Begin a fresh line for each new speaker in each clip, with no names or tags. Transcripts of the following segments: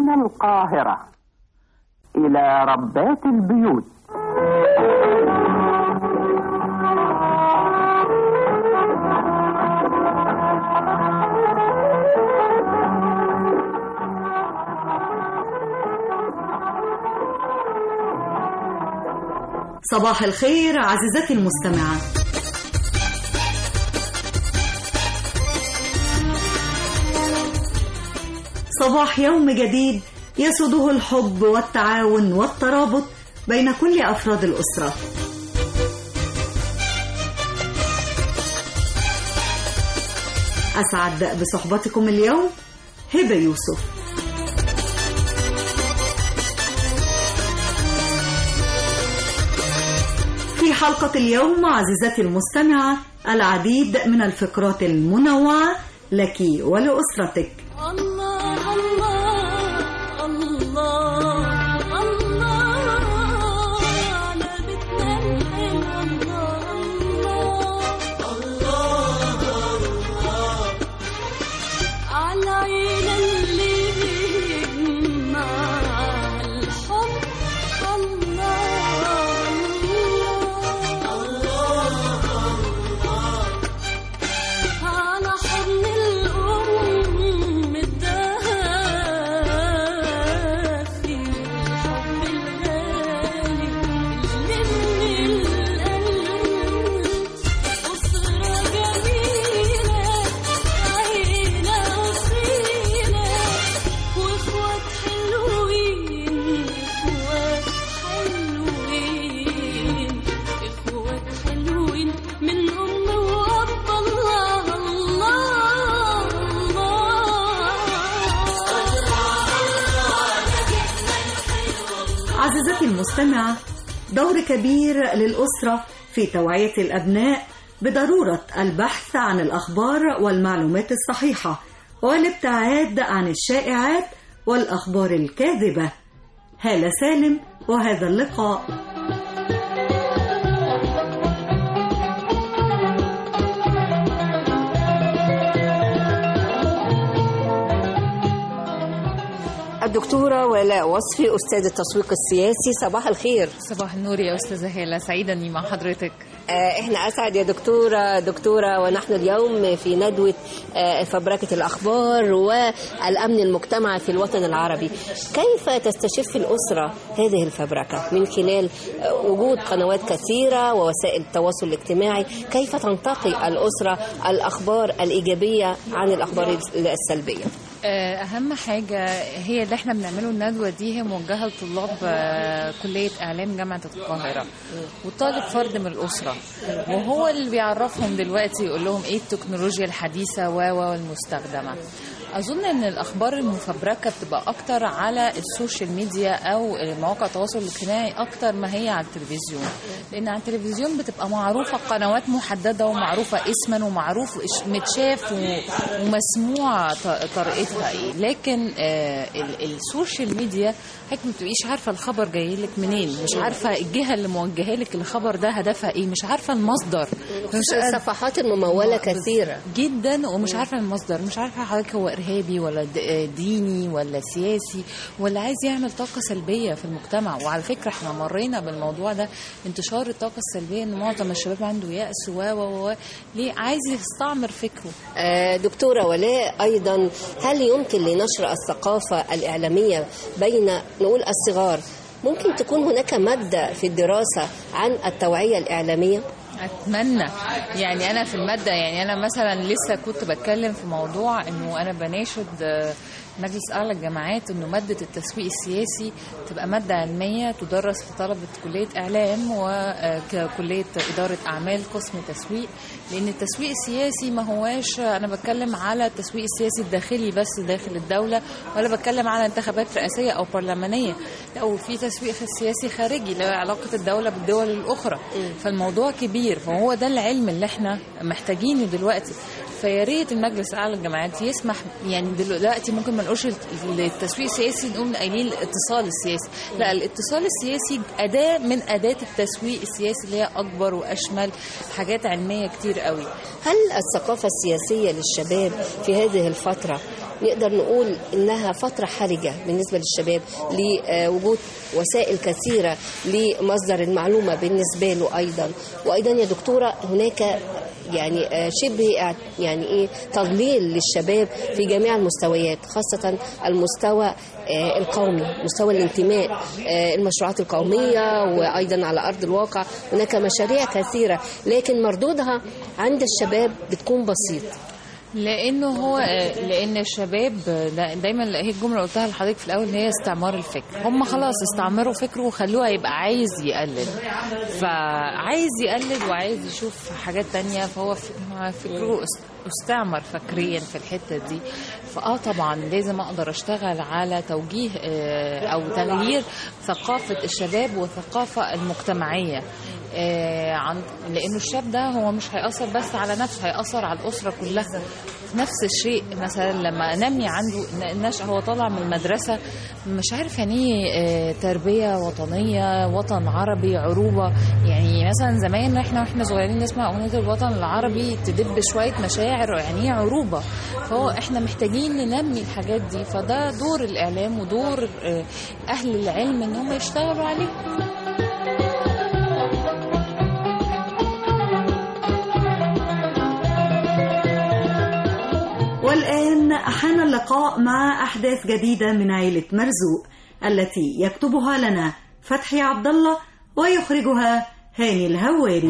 من القاهرة إلى ربات البيوت
صباح الخير عزيزتي المستمعة صباح يوم جديد يسوده الحب والتعاون والترابط بين كل أفراد الأسرة أسعد بصحبتكم اليوم هبة يوسف في حلقة اليوم عزيزتي المستمعة العديد من الفقرات المنوعة لك ولأسرتك
الله الله الله الله على بيتنا الحلو الله الله على عين اللي مع الحب الله على حضن الأم الدافي الحب الغالي اللي من القلب أسرة جميلة عيلة أصيلة وإخوات حلوين إخوات حلوين إخوات حلوين من أم وأب الله الله
عزيزتي المستمعة دور كبير للأسرة في توعية الأبناء بضرورة البحث عن الأخبار والمعلومات الصحيحة والابتعاد عن الشائعات والأخبار الكاذبة هالة سالم وهذا اللقاء
الدكتورة ولاء وصفي أستاذ التسويق السياسي صباح الخير
صباح النور يا أستاذة هالة سعيدة أني مع حضرتك
آه، احنا أسعد يا دكتورة دكتورة ونحن اليوم في ندوة آه، فبركة الأخبار والأمن المجتمعي في الوطن العربي كيف تستشف الأسرة هذه الفبركة من خلال آه، وجود قنوات كثيرة ووسائل التواصل الاجتماعي كيف تنتقي الأسرة الأخبار الإيجابية عن الأخبار السلبية
آه، أهم حاجة هي اللي احنا بنعمله الندوة دي هي موجهة لطلاب آه، كلية إعلام جامعة القاهرة والطالب فرد من الأسرة وهو اللي بيعرفهم دلوقتي يقول لهم إيه التكنولوجيا الحديثة و و والمستخدمة أظن إن الأخبار المفبركة بتبقى أكتر على السوشيال ميديا أو مواقع التواصل الاجتماعي أكتر ما هي على التلفزيون لأن على التلفزيون بتبقى معروفة قنوات محددة ومعروفة اسما ومعروف إش- متشاف و- ومسموع ط- طريقتها إيه لكن آه ال- السوشيال ميديا حضرتك ما بتبقيش عارفة الخبر جاي لك منين مش عارفة الجهة اللي موجهة لك الخبر ده هدفها إيه مش عارفة المصدر مش قادرة-
الصفحات الممولة كثيرة
جدا ومش عارفه المصدر مش عارفه حضرتك هو ارهابي ولا د- ديني ولا سياسي ولا عايز يعمل طاقه سلبيه في المجتمع وعلى فكره احنا مرينا بالموضوع ده انتشار الطاقه السلبيه ان معظم الشباب عنده يأس و و و ليه عايز يستعمر فكره
آه، دكتورة ولاء أيضا هل يمكن لنشر الثقافة الإعلامية بين نقول الصغار ممكن تكون هناك مادة في الدراسة عن التوعية الإعلامية
اتمنى يعني انا في الماده يعني انا مثلا لسه كنت بتكلم في موضوع انه انا بناشد آه، مجلس اعلى الجامعات انه ماده التسويق السياسي تبقى ماده علميه تدرس في طلبه كليه اعلام وكليه اداره اعمال قسم تسويق لان التسويق السياسي ما هواش انا بتكلم على التسويق السياسي الداخلي بس داخل الدوله ولا بتكلم على انتخابات رئاسيه او برلمانيه لا وفي تسويق سياسي خارجي له علاقه الدوله بالدول الاخرى فالموضوع كبير فهو ده العلم اللي احنا محتاجينه دلوقتي فيا ريت المجلس الاعلى للجامعات يسمح يعني دلوقتي ممكن ما نقولش التسويق السياسي نقول قايلين الاتصال السياسي لا الاتصال السياسي اداه من اداه التسويق السياسي اللي هي اكبر واشمل حاجات علميه كتير قوي
هل الثقافة السياسية للشباب في هذه الفترة نقدر نقول إنها فترة حرجة بالنسبة للشباب لوجود وسائل كثيرة لمصدر المعلومة بالنسبة له أيضا وأيضا يا دكتورة هناك يعني آه، شبه اع- يعني ايه تضليل للشباب في جميع المستويات خاصة المستوى آه، القومي مستوى الانتماء آه، المشروعات القومية وأيضا على أرض الواقع هناك مشاريع كثيرة لكن مردودها عند الشباب بتكون بسيط
لانه هو لان الشباب دا- دايما هي الجمله اللي قلتها لحضرتك في الاول ان هي استعمار الفكر هم خلاص استعمروا فكره وخلوه يبقى عايز يقلد فعايز يقلد وعايز يشوف حاجات تانية فهو ف- مع فكره است- استعمر فكريا في الحته دي فاه طبعا لازم اقدر اشتغل على توجيه آه، او تغيير ثقافه الشباب والثقافه المجتمعيه آه، عن لانه الشاب ده هو مش هيأثر بس على نفسه هيأثر على الأسرة كلها نفس الشيء مثلا لما نمي عنده ن- نشأة هو طالع من المدرسة مش عارف يعني ايه آه، تربية وطنية وطن عربي عروبة يعني مثلا زمان احنا واحنا صغيرين نسمع أغنية الوطن العربي تدب شوية مشاعر يعني ايه عروبة فهو احنا محتاجين ننمي الحاجات دي فده دور الإعلام ودور آه، أهل العلم إن هم يشتغلوا عليه
والآن حان اللقاء مع أحداث جديدة من عائلة مرزوق التي يكتبها لنا فتحي عبد الله ويخرجها هاني الهواري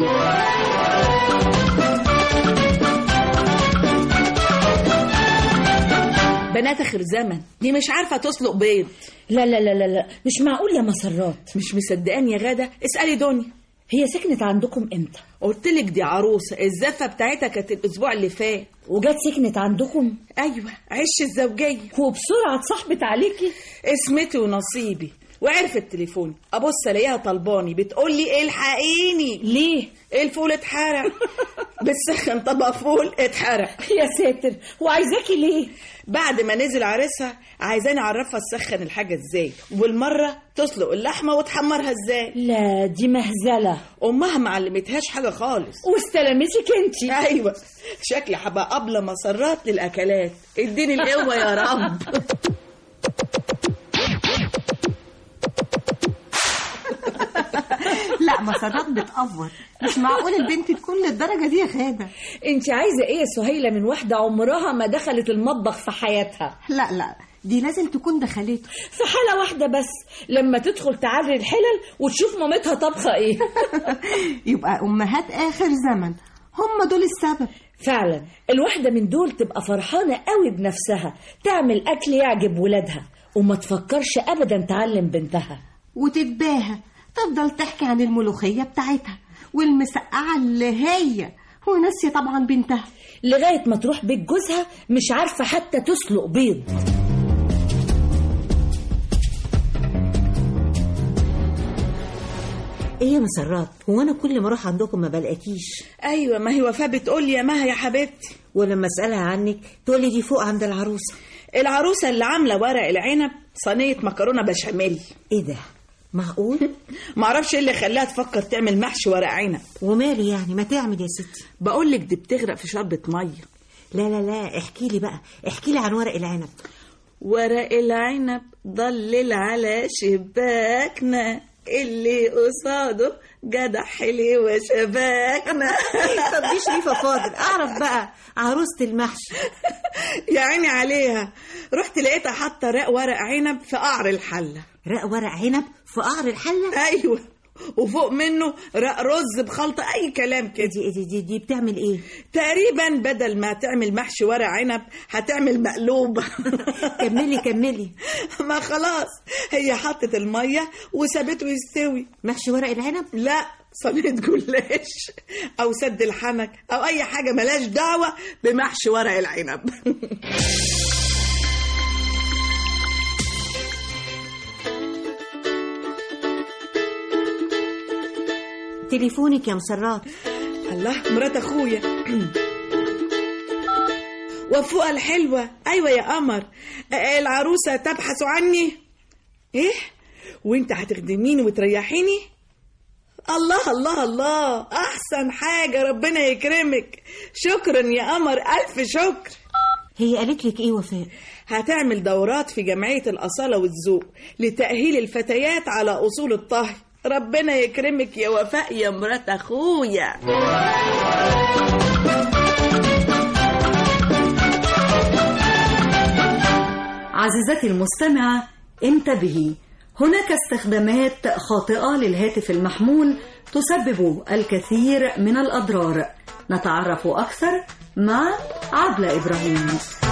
بنات اخر زمن دي مش عارفه تسلق بيض
لا لا لا لا لا مش معقول يا مسرات
مش مصدقاني يا غاده اسالي دنيا
هي سكنت عندكم امتى
قلت لك دي عروسه الزفه بتاعتها كانت الاسبوع اللي فات
وجت سكنت عندكم
ايوه عش الزوجيه
وبسرعه اتصاحبت عليكي
اسمتي ونصيبي وعرفت تليفوني ابص الاقيها طلباني بتقول لي الحقيني
ليه
الفول اتحرق بتسخن طبق فول اتحرق
يا ساتر وعايزاكي ليه
بعد ما نزل عريسها عايزاني اعرفها تسخن الحاجه ازاي والمره تسلق اللحمه وتحمرها ازاي
لا دي مهزله
امها ما علمتهاش حاجه خالص
واستلمتك انت
ايوه شكلي هبقى قبل مسرات للاكلات اديني القوه يا رب
لا مسرات بتأفور مش معقول البنت تكون للدرجة دي يا غادة
انت عايزه ايه يا سهيله من واحده عمرها ما دخلت المطبخ في حياتها
لا لا دي لازم تكون دخلته
في حاله واحده بس لما تدخل تعري الحلل وتشوف مامتها طبخه ايه
يبقى أمهات آخر زمن هم دول السبب
فعلا الواحدة من دول تبقى فرحانة قوي بنفسها تعمل أكل يعجب ولادها وما تفكرش أبدا تعلم بنتها
وتتباهى تفضل تحكي عن الملوخية بتاعتها والمسقعة اللي هي وناسية طبعا بنتها
لغاية ما تروح بيت جوزها مش عارفة حتى تسلق بيض
ايه يا مسرات هو انا كل ما اروح عندكم ما بلاقيكيش
ايوه ما هي وفاء بتقول لي يا مها يا حبيبتي
ولما اسالها عنك تقولي دي فوق عند العروسه
العروسه اللي عامله ورق العنب صينيه مكرونه بشاميل
ايه ده معقول
معرفش ايه اللي خلاها تفكر تعمل محشي ورق عنب
ومالي يعني ما تعمل يا ستي
بقول لك دي بتغرق في شوربه ميه
لا لا لا احكي لي بقى احكي لي عن ورق العنب
ورق العنب ضلل على شباكنا اللي قصاده جدع حلي وشباكنا
طب دي شريفه فاضل اعرف بقى عروسه المحشي
يا عيني عليها رحت لقيتها حاطه رق ورق عنب في قعر الحله
رق ورق عنب في قعر الحله
ايوه وفوق منه رق رز بخلطه اي كلام كده
دي, دي, دي, دي بتعمل ايه
تقريبا بدل ما تعمل محشي ورق عنب هتعمل مقلوبه
كملي كملي
ما خلاص هي حطت الميه وسابته يستوي
محشي ورق العنب
لا صينيه جلاش او سد الحنك او اي حاجه ملاش دعوه بمحشي ورق العنب
تليفونك يا مسرات
الله مرات اخويا وفوقها الحلوة أيوة يا قمر آه، العروسة تبحث عني إيه وانت هتخدميني وتريحيني الله الله الله أحسن حاجة ربنا يكرمك شكرا يا قمر ألف شكر
هي قالت لك ايه وفاء
هتعمل دورات في جمعية الأصالة والذوق لتأهيل الفتيات على أصول الطهي ربنا يكرمك يا وفاء يا مرات أخويا
عزيزتي المستمعة انتبهي هناك استخدامات خاطئة للهاتف المحمول تسبب الكثير من الأضرار نتعرف أكثر مع عبلة إبراهيم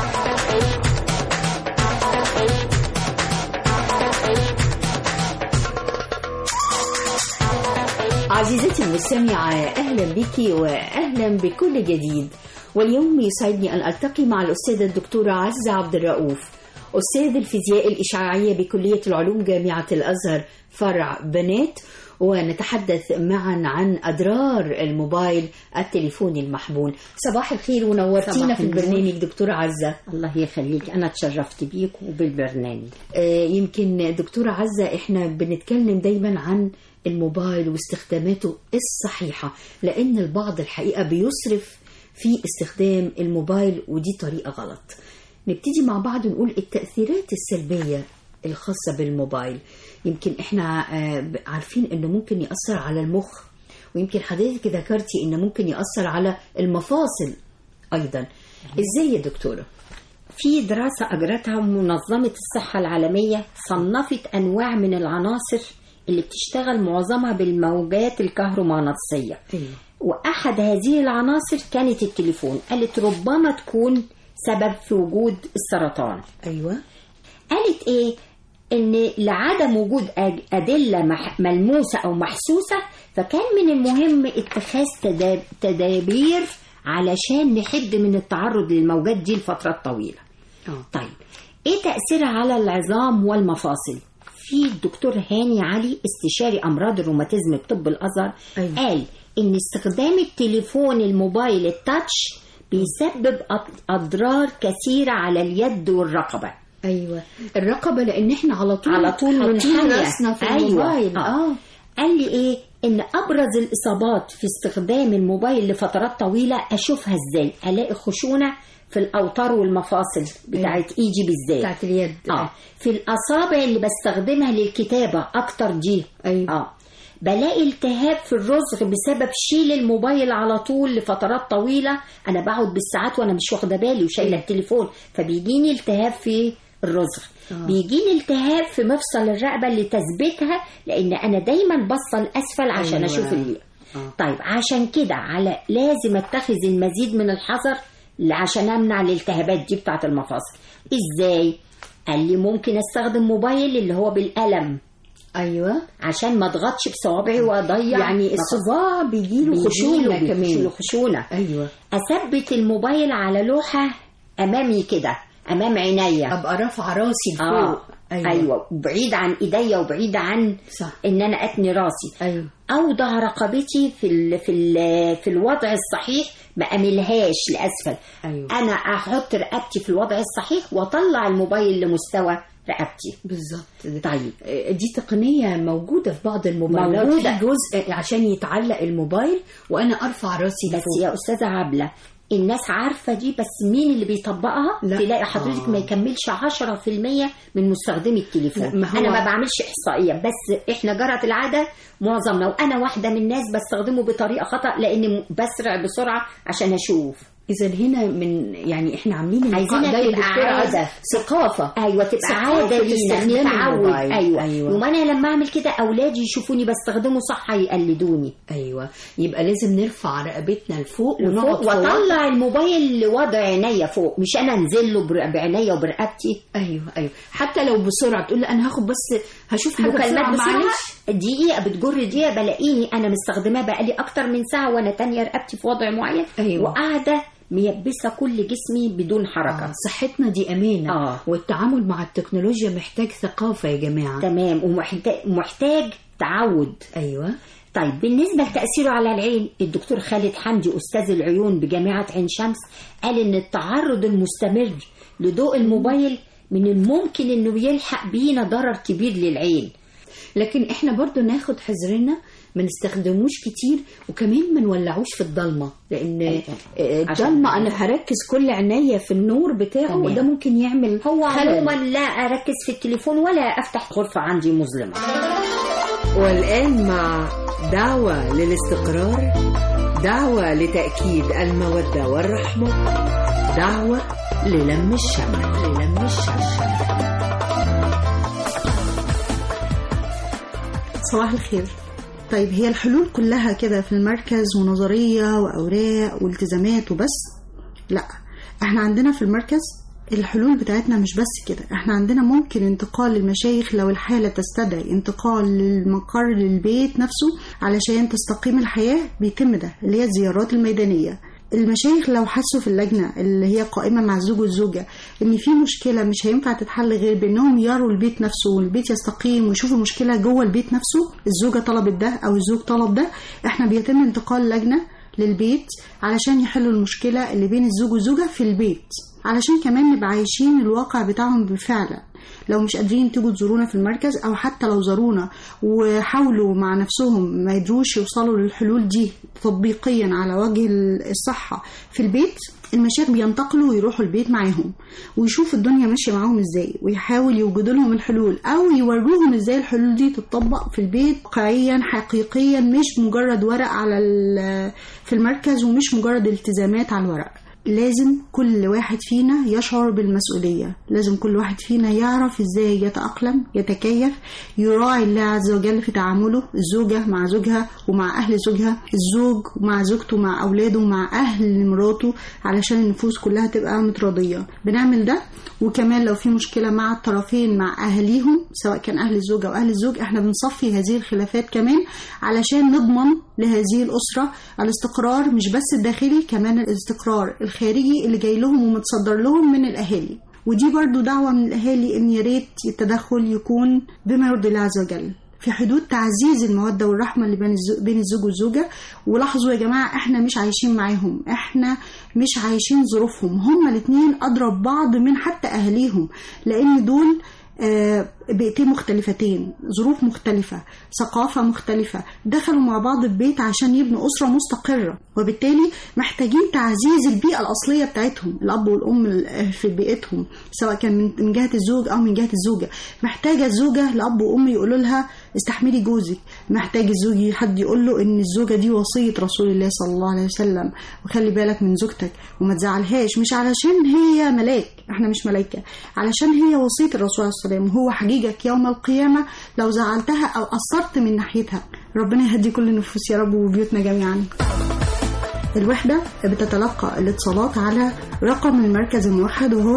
عزيزتي المستمعة أهلا بك وأهلا بكل جديد واليوم يسعدني أن ألتقي مع الأستاذة الدكتورة عزة عبد الرؤوف أستاذ الفيزياء الإشعاعية بكلية العلوم جامعة الأزهر فرع بنات ونتحدث معا عن أضرار الموبايل التليفون المحمول صباح الخير ونورتينا
صباح
في
النور.
البرنامج دكتورة عزة
الله يخليك أنا تشرفت بيك وبالبرنامج
آه، يمكن دكتورة عزة احنا بنتكلم دايما عن الموبايل واستخداماته الصحيحة لأن البعض الحقيقة بيسرف في استخدام الموبايل ودي طريقة غلط نبتدي مع بعض نقول التأثيرات السلبية الخاصة بالموبايل يمكن احنا آه، ب- عارفين انه ممكن يأثر على المخ ويمكن حضرتك ذكرتي انه ممكن يأثر على المفاصل أيضا ازاي يا دكتورة؟
في دراسة أجرتها منظمة الصحة العالمية صنفت أنواع من العناصر اللي بتشتغل معظمها بالموجات الكهرومغناطيسية وأحد هذه العناصر كانت التليفون قالت ربما تكون سبب في وجود السرطان
أيوة
قالت إيه إن لعدم وجود أج- أدلة مح- ملموسة أو محسوسة فكان من المهم اتخاذ تدا- تدابير علشان نحد من التعرض للموجات دي لفترات طويلة طيب ايه تأثيرها على العظام والمفاصل في الدكتور هاني علي استشاري امراض الروماتيزم بطب الازهر أيوة. قال ان استخدام التليفون الموبايل التاتش بيسبب أط- اضرار كثيره على اليد والرقبه
ايوه الرقبه لان احنا على طول
على طول
حاطين
منحنية.
راسنا في الموبايل
أيوة.
اه
قال لي ايه ان ابرز الاصابات في استخدام الموبايل لفترات طويله اشوفها ازاي الاقي خشونه في الاوتار والمفاصل بتاعت ايدي بالذات
بتاعت اليد
اه في الاصابع اللي بستخدمها للكتابه اكتر دي
ايوه
اه بلاقي التهاب في الرزغ بسبب شيل الموبايل على طول لفترات طويله انا بقعد بالساعات وانا مش واخده بالي وشايله التليفون فبيجيني التهاب في الرزغ
آه.
بيجيني التهاب في مفصل الرقبه لتثبيتها لان انا دايما باصه لاسفل عشان
أيوة.
اشوف اللي طيب عشان كده على لازم اتخذ المزيد من الحذر عشان امنع الالتهابات دي بتاعت المفاصل ازاي قال لي ممكن استخدم موبايل اللي هو بالقلم
ايوه
عشان ما اضغطش بصوابعي واضيع
يعني الصباع بيجيله خشونه كمان
بيجيله خشونه
ايوه
اثبت الموبايل على لوحه امامي كده امام عينيا
ابقى رافعه راسي لفوق
آه. أيوة. ايوه بعيد عن ايديا وبعيد عن
صح.
ان انا اتني راسي
ايوه
اوضع رقبتي في ال في ال في الوضع الصحيح ما املهاش لاسفل
أيوة.
انا احط رقبتي في الوضع الصحيح واطلع الموبايل لمستوى رقبتي
بالظبط
طيب
آه، دي تقنيه موجوده في بعض الموبايلات
موجودة.
في جزء عشان يتعلق الموبايل وانا ارفع راسي
بس
لفوق
يا استاذه عبله الناس عارفه دي بس مين اللي بيطبقها
لا.
تلاقي حضرتك
آه.
ما يكملش 10% من مستخدمي التليفون
لا، ما هو-
انا ما بعملش احصائيه بس احنا جرت العاده معظمنا وانا واحده من الناس بستخدمه بطريقه خطا لاني بسرع بسرعه عشان اشوف
اذا هنا من يعني احنا عاملين اللقاء
عايزينها
ده يا
تبقى
دكتورة
عادة.
عزة. ثقافه
ايوه تبقى
ثقافة
عاده لينا
استخدام
نتعود
الموبايل.
ايوه
أيوة.
يوم انا لما اعمل كده اولادي يشوفوني بستخدمه صح يقلدوني
ايوه يبقى لازم نرفع رقبتنا لفوق ونقعد
ونقعد
فوق
واطلع الموبايل لوضع عينيا فوق مش انا انزل له بر- بعينيا وبرقبتي
ايوه ايوه حتى لو بسرعه تقول لا انا هاخد بس هشوف حاجه
مكالمات
بسرعه
بسرعه
معلش
دقيقه بتجر دقيقه بلاقيني انا مستخدماه بقالي اكتر من ساعه وانا تانية رقبتي في وضع معين
أيوة.
وقاعده ميبسه كل جسمي بدون حركه
آه، صحتنا دي امانه
آه.
والتعامل مع التكنولوجيا محتاج ثقافه يا جماعه
تمام ومحتاج محتاج تعود
ايوه
طيب بالنسبة لتأثيره على العين الدكتور خالد حمدي أستاذ العيون بجامعة عين شمس قال إن التعرض المستمر لضوء الموبايل من الممكن إنه يلحق بينا ضرر كبير للعين
لكن احنا برضو ناخد حذرنا ما نستخدموش كتير وكمان ما نولعوش في الضلمه لان آه، الضلمه انا هركز كل عناية في النور بتاعه
تمام.
وده ممكن يعمل
هو
خلل.
عموما لا اركز في التليفون ولا افتح غرفه عندي مظلمه
والآن مع دعوة للاستقرار دعوة لتأكيد المودة والرحمة دعوة للم الشمل للم الشمل
صباح الخير طيب هي الحلول كلها كده في المركز ونظرية وأوراق والتزامات وبس لا احنا عندنا في المركز الحلول بتاعتنا مش بس كده احنا عندنا ممكن انتقال للمشايخ لو الحالة تستدعي انتقال للمقر للبيت نفسه علشان تستقيم الحياة بيتم ده اللي هي الزيارات الميدانية المشايخ لو حسوا في اللجنة اللي هي قائمة مع الزوج والزوجة إن في مشكلة مش هينفع تتحل غير بإنهم يروا البيت نفسه والبيت يستقيم ويشوفوا المشكلة جوه البيت نفسه الزوجة طلبت ده أو الزوج طلب ده إحنا بيتم انتقال لجنة للبيت علشان يحلوا المشكلة اللي بين الزوج والزوجة في البيت علشان كمان نبقى عايشين الواقع بتاعهم بالفعل لو مش قادرين تيجوا تزورونا في المركز او حتى لو زارونا وحاولوا مع نفسهم ما يدروش يوصلوا للحلول دي تطبيقيا على وجه الصحة في البيت المشايخ بينتقلوا ويروحوا البيت معاهم ويشوفوا الدنيا ماشية معاهم ازاي ويحاول يوجدوا لهم الحلول او يوروهم ازاي الحلول دي تطبق في البيت واقعيا حقيقيا مش مجرد ورق على ال- في المركز ومش مجرد التزامات على الورق لازم كل واحد فينا يشعر بالمسؤولية لازم كل واحد فينا يعرف ازاي يتأقلم يتكيف يراعي الله عز وجل في تعامله الزوجة مع زوجها ومع أهل زوجها الزوج مع زوجته مع أولاده مع أهل مراته علشان النفوس كلها تبقى متراضية بنعمل ده وكمان لو في مشكلة مع الطرفين مع أهليهم سواء كان أهل الزوجة أو أهل الزوج احنا بنصفي هذه الخلافات كمان علشان نضمن لهذه الأسرة الاستقرار مش بس الداخلي كمان الاستقرار الخارجي اللي جاي لهم ومتصدر لهم من الأهالي ودي برضو دعوة من الأهالي إن يا ريت التدخل يكون بما يرضي الله عز وجل في حدود تعزيز المودة والرحمة اللي بين الزو- بين الزوج والزوجة ولاحظوا يا جماعة احنا مش عايشين معاهم احنا مش عايشين ظروفهم هما الاتنين أضرب بعض من حتى أهليهم لأن دول آه، بيئتين مختلفتين ظروف مختلفة ثقافة مختلفة دخلوا مع بعض في بيت عشان يبنوا أسرة مستقرة وبالتالي محتاجين تعزيز البيئة الأصلية بتاعتهم الأب والأم ال- في بيئتهم سواء كان من- من جهة الزوج أو من جهة الزوجة محتاجة الزوجة لأب وأم يقولوا لها استحملي جوزك محتاج الزوج حد يقول له ان الزوجه دي وصيه رسول الله صلى الله عليه وسلم وخلي بالك من زوجتك وما تزعلهاش مش علشان هي ملاك احنا مش ملايكه علشان هي وصيه الرسول عليه الصلاه والسلام هو حجيجك يوم القيامه لو زعلتها او قصرت من ناحيتها ربنا يهدي كل النفوس يا رب وبيوتنا جميعا الوحدة بتتلقى الاتصالات على رقم المركز الموحد وهو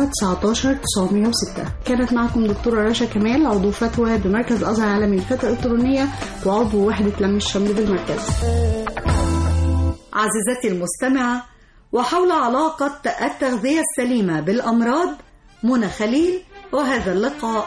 19906 كانت معكم دكتورة رشا كمال عضو فتوى بمركز أزهر العالمي للفتوى الإلكترونية وعضو وحدة لم الشمل بالمركز
عزيزتي المستمعة وحول علاقة التغذية السليمة بالأمراض منى خليل وهذا اللقاء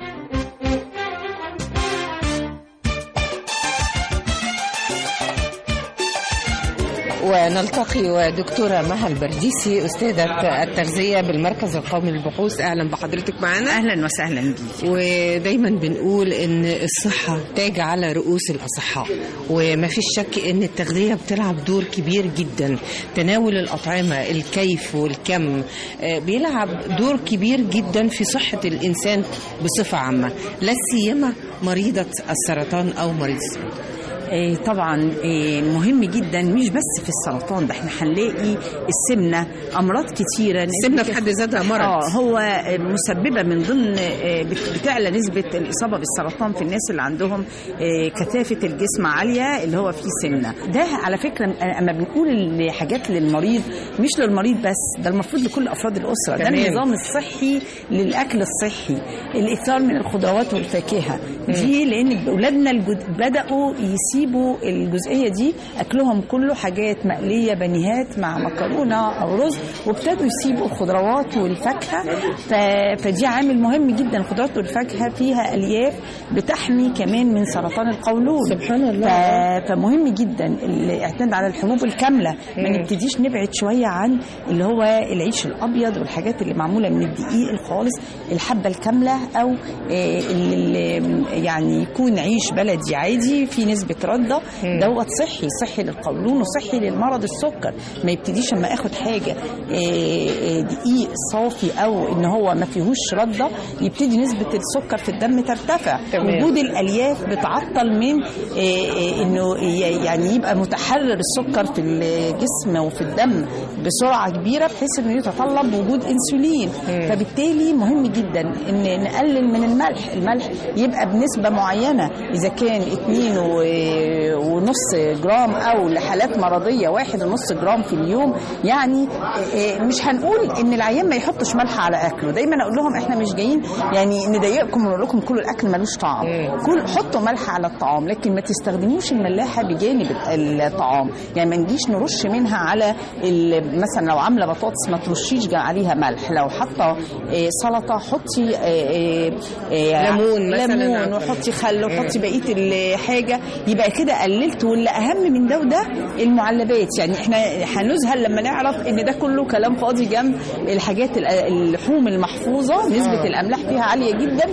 ونلتقي ودكتورة مها البرديسي أستاذة التغذية بالمركز القومي للبحوث أهلا بحضرتك معنا
أهلا وسهلا بيك
ودايما بنقول إن الصحة تاج على رؤوس الأصحاء وما فيش شك إن التغذية بتلعب دور كبير جدا تناول الأطعمة الكيف والكم آه، بيلعب دور كبير جدا في صحة الإنسان بصفة عامة لا سيما مريضة السرطان أو مريض السرطان
إيه طبعا إيه مهم جدا مش بس في السرطان ده احنا هنلاقي السمنه امراض كتيره
السمنة في حد ذاتها مرض.
اه هو مسببه من ضمن إيه، بت- بتعلى نسبه الاصابه بالسرطان في الناس اللي عندهم إيه، كثافه الجسم عاليه اللي هو فيه سمنه ده على فكره اما بنقول الحاجات للمريض مش للمريض بس ده المفروض لكل افراد الاسره ده
تمام.
النظام الصحي للاكل الصحي الاكثار من الخضروات والفاكهه دي لان اولادنا الجد- بداوا يسيبوا الجزئيه دي اكلهم كله حاجات مقليه بنيهات مع مكرونه او رز وابتدوا يسيبوا الخضروات والفاكهه ف... فدي عامل مهم جدا الخضروات والفاكهه فيها الياف بتحمي كمان من سرطان القولون
سبحان الله.
ف... فمهم جدا الاعتماد على الحبوب الكامله ما
مم.
نبتديش نبعد شويه عن اللي هو العيش الابيض والحاجات اللي معموله من الدقيق الخالص الحبه الكامله او آه، ال- ال- آم، يعني يكون عيش بلدي عادي في نسبه رده دوت صحي صحي للقولون وصحي للمرض السكر ما يبتديش اما اخد حاجه آه، آه، دقيق صافي او ان هو ما فيهوش رده يبتدي نسبه السكر في الدم ترتفع
تمام.
وجود الالياف بتعطل من آه، آه، انه ي- يعني يبقى متحرر السكر في الجسم وفي الدم بسرعه كبيره بحيث انه يتطلب وجود انسولين فبالتالي مهم جدا ان نقلل من الملح الملح يبقى بنسبه معينه اذا كان 2 و- ونص جرام او لحالات مرضيه واحد ونص جرام في اليوم يعني آه، مش هنقول ان العيان ما يحطش ملح على اكله دايما اقول لهم احنا مش جايين يعني نضايقكم ونقول لكم كلوا الاكل ملوش طعم كل حطوا ملح على الطعام لكن ما تستخدموش الملاحه بجانب الطعام يعني ما نجيش نرش منها على ال- مثلا لو عامله بطاطس ما ترشيش جا- عليها ملح لو حاطه آه، سلطه حطي آه، آه، آه،
ليمون مثلاً
ليمون
أو-
وحطي خل
مم.
وحطي بقيه الحاجه يبقى كده قللت واللي اهم من ده وده المعلبات يعني احنا هنذهل لما نعرف ان ده كله كلام فاضي جنب الحاجات ال- اللحوم المحفوظه نسبه
آه.
الاملاح فيها عاليه جدا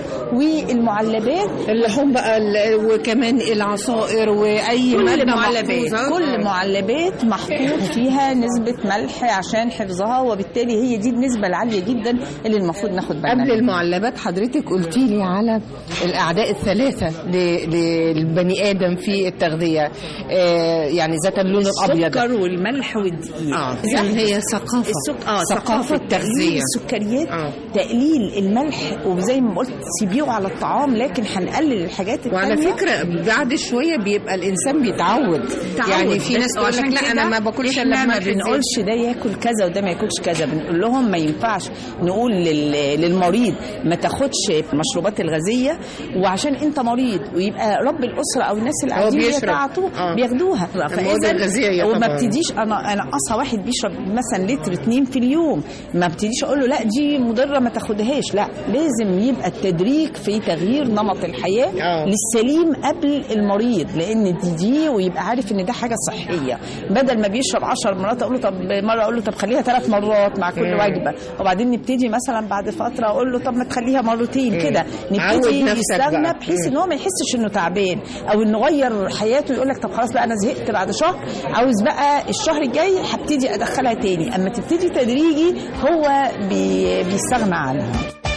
والمعلبات
اللحوم بقى ال- وكمان العصائر واي
كل
ماده
معلبات
محفوظة.
كل معلبات محطوط فيها نسبة ملح عشان حفظها وبالتالي هي دي النسبة العالية جدا اللي المفروض ناخد بالنا
قبل
منها.
المعلبات حضرتك قلتي لي على الاعداء الثلاثه ل- للبني ادم في التغذيه آه يعني ذات اللون الابيض
السكر والملح والدقيق
اه اذا هي ثقافه
السك... اه
ثقافه
تقليل
التغذيه
السكريات
آه.
تقليل الملح وزي ما قلت سيبيه على الطعام لكن هنقلل الحاجات
وعلى
التانية.
فكره بعد شويه بيبقى الانسان بيتعود
تعود.
يعني في
بس
ناس تقول لك
عشان
لا
كده
انا ما باكلش
احنا
الا
ما
بملح زيت.
بنقولش ده ياكل كذا وده ما ياكلش كذا بنقول لهم ما ينفعش نقول لل- للمريض ما تاخدش المشروبات الغازيه وعشان انت مريض ويبقى رب الاسره او الناس اللي
هو
قاعدين
بيشرب.
بيتعاطوا
آه.
بياخدوها
المواد الغازية
وما
طبعاً.
ابتديش انا انا اقصى واحد بيشرب مثلا لتر اتنين في اليوم ما ابتديش اقول له لا دي مضره ما تاخدهاش لا لازم يبقى التدريج في تغيير نمط الحياه
آه.
للسليم قبل المريض لان دي دي ويبقى عارف ان ده حاجه صحيه بدل ما بيشرب 10 مرات اقول له طب مره اقول له طب خليها ثلاث مرات مع كل
مم.
وجبه وبعدين نبتدي مثلا بعد فتره اقول له طب ما تخليها مرتين
مم.
كده
عود
نبتدي
نفسك
يستغنى
بقى.
بحيث
مم.
ان هو ما يحسش انه تعبان او انه غير حياته يقول لك طب خلاص بقى انا زهقت بعد شهر عاوز بقى الشهر الجاي هبتدي ادخلها تاني اما تبتدي تدريجي هو بي بيستغنى عنها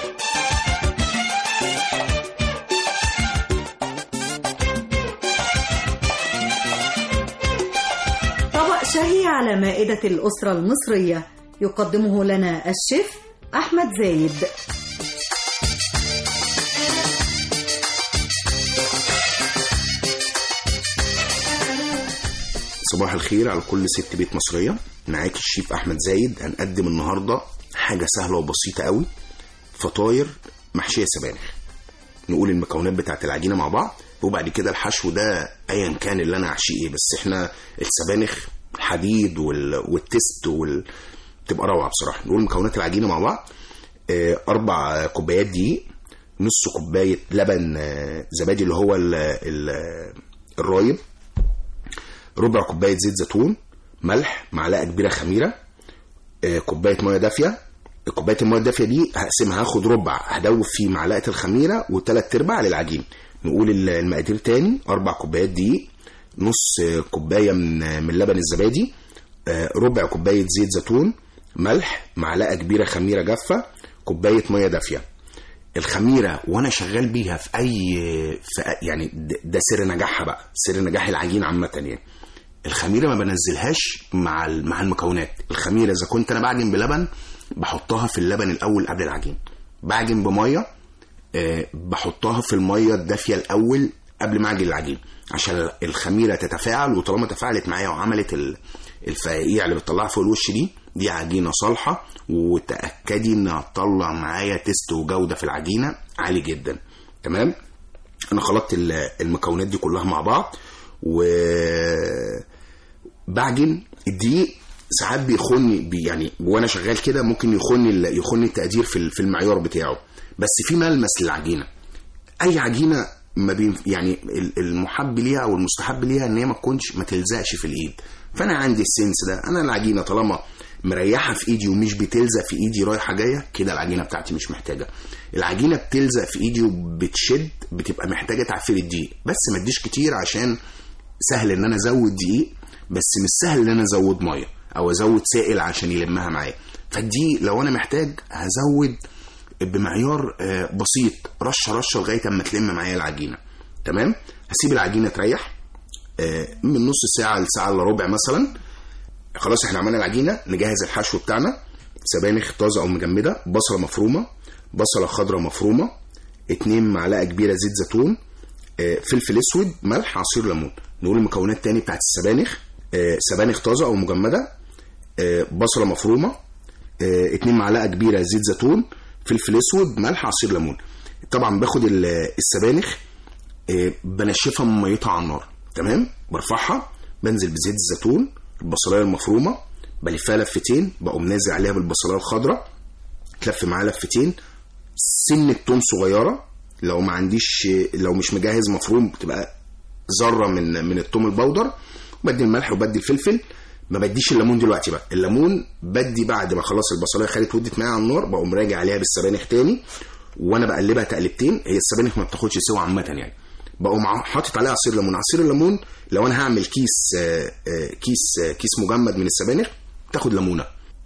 طبق شهي على مائدة الأسرة المصرية يقدمه لنا الشيف أحمد زايد
صباح الخير على كل ست بيت مصرية معاك الشيف أحمد زايد هنقدم النهاردة حاجة سهلة وبسيطة قوي فطاير محشية سبانخ نقول المكونات بتاعت العجينة مع بعض وبعد كده الحشو ده أيا كان اللي أنا أحشيه إيه بس إحنا السبانخ الحديد وال... والتست وال... تبقى روعة بصراحة نقول مكونات العجينة مع بعض آه، أربع كوبايات دقيق نص كوباية لبن آه، زبادي اللي هو ال... ال... الرايب ربع كوبايه زيت زيتون ملح معلقه كبيره خميره آه، كوبايه ميه دافيه كوبايه الميه الدافيه دي هقسمها هاخد ربع هدوب فيه معلقه الخميره وثلاث ارباع للعجين نقول ال- المقادير تاني اربع كوبايات دقيق نص آه، كوبايه من آه، من لبن الزبادي آه، ربع كوبايه زيت زيتون ملح معلقه كبيره خميره جافه كوبايه ميه دافيه الخميره وانا شغال بيها في اي في أي- يعني ده- ده سر نجاحها بقى سر نجاح العجين عامه يعني الخميره ما بنزلهاش مع ال- مع المكونات الخميره اذا كنت انا بعجن بلبن بحطها في اللبن الاول قبل العجين بعجن بميه آه، بحطها في الميه الدافيه الاول قبل ما اعجن العجين عشان الخميره تتفاعل وطالما تفاعلت معايا وعملت ال- الفقاقيع اللي بتطلعها فوق الوش دي دي عجينه صالحه وتاكدي انها تطلع معايا تيست وجوده في العجينه عالي جدا تمام انا خلطت ال- المكونات دي كلها مع بعض و بعجن الدقيق ساعات بيخوني بي يعني وانا شغال كده ممكن يخوني ال- يخوني التقدير في ال- في المعيار بتاعه بس في ملمس للعجينه اي عجينه ما بين يعني ال- المحب ليها او المستحب ليها ان هي ما تكونش ما تلزقش في الايد فانا عندي السنس ده انا العجينه طالما مريحه في ايدي ومش بتلزق في ايدي رايحه جايه كده العجينه بتاعتي مش محتاجه العجينه بتلزق في ايدي وبتشد بتبقى محتاجه تعفير الدقيق بس ما اديش كتير عشان سهل ان انا ازود دقيق بس مش سهل ان انا ازود ميه او ازود سائل عشان يلمها معايا فدي لو انا محتاج هزود بمعيار آه، بسيط رشه رشه لغايه اما تلم معايا العجينه تمام هسيب العجينه تريح آه، من نص ساعه لساعه الا ربع مثلا خلاص احنا عملنا العجينه نجهز الحشو بتاعنا سبانخ طازه او مجمده بصله مفرومه بصله خضراء مفرومه اتنين معلقه كبيره زيت زيتون آه، فلفل اسود ملح عصير ليمون نقول المكونات تاني بتاعت السبانخ آه، سبانخ طازه او مجمده آه، بصله مفرومه آه، اتنين معلقه كبيره زيت زيتون فلفل اسود ملح عصير ليمون طبعا باخد ال- السبانخ آه، بنشفها من ميتها على النار تمام برفعها بنزل بزيت الزيتون البصلايه المفرومه بلفها لفتين بقوم نازل عليها بالبصلايه الخضراء تلف معاها لفتين سنة توم صغيرة لو ما عنديش لو مش مجهز مفروم بتبقى ذرة من من التوم البودر بدي الملح وبدي الفلفل ما بديش الليمون دلوقتي بقى الليمون بدي بعد ما خلاص البصلايه خدت ودت معايا على النار بقوم راجع عليها بالسبانخ تاني وانا بقلبها تقلبتين هي السبانخ ما بتاخدش سوا عامه يعني بقوم ع- حاطط عليها عصير ليمون عصير الليمون لو انا هعمل كيس آه، آه، كيس آه، كيس مجمد من السبانخ تاخد ليمونه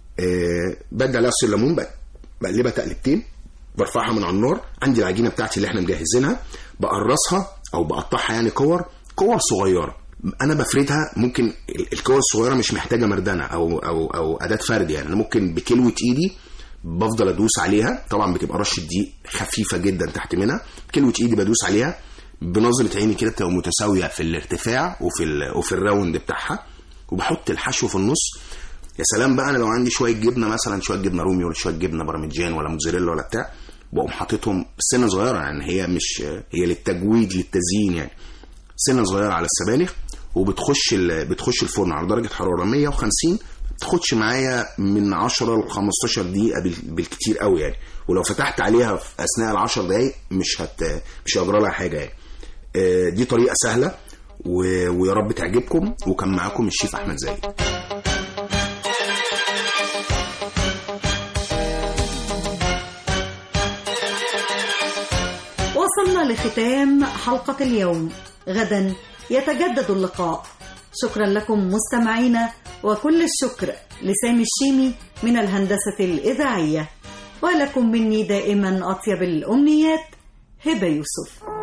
آه، بدي عليها عصير ليمون بق- بقلبها تقلبتين برفعها من على النار عندي العجينه بتاعتي اللي احنا مجهزينها بقرصها او بقطعها يعني كور كور صغيره انا بفردها ممكن ال- الكور الصغيره مش محتاجه مردنه او او او اداه فرد يعني انا ممكن بكلوه ايدي بفضل ادوس عليها طبعا بتبقى رشه دقيق خفيفه جدا تحت منها كلوه ايدي بدوس عليها بنظره عيني كده بتبقى متساويه في الارتفاع وفي ال- وفي الراوند بتاعها وبحط الحشو في النص يا سلام بقى انا لو عندي شويه جبنه مثلا شويه جبنه رومي ولا شويه جبنه بارميجان ولا موزاريلا ولا بتاع بقوم حاططهم سنه صغيره يعني هي مش هي للتجويد للتزيين يعني سنه صغيره على السبانخ وبتخش ال- بتخش الفرن على درجه حراره 150 تاخدش معايا من 10 ل 15 دقيقه بال- بالكتير قوي يعني ولو فتحت عليها في اثناء ال 10 دقائق مش هت مش هيجرى لها حاجه يعني آه، دي طريقه سهله و... ويا رب تعجبكم وكان معاكم الشيف احمد زايد
وصلنا لختام حلقة اليوم غدا يتجدد اللقاء شكرا لكم مستمعينا وكل الشكر لسامي الشيمي من الهندسة الإذاعية ولكم مني دائما أطيب الأمنيات هبة يوسف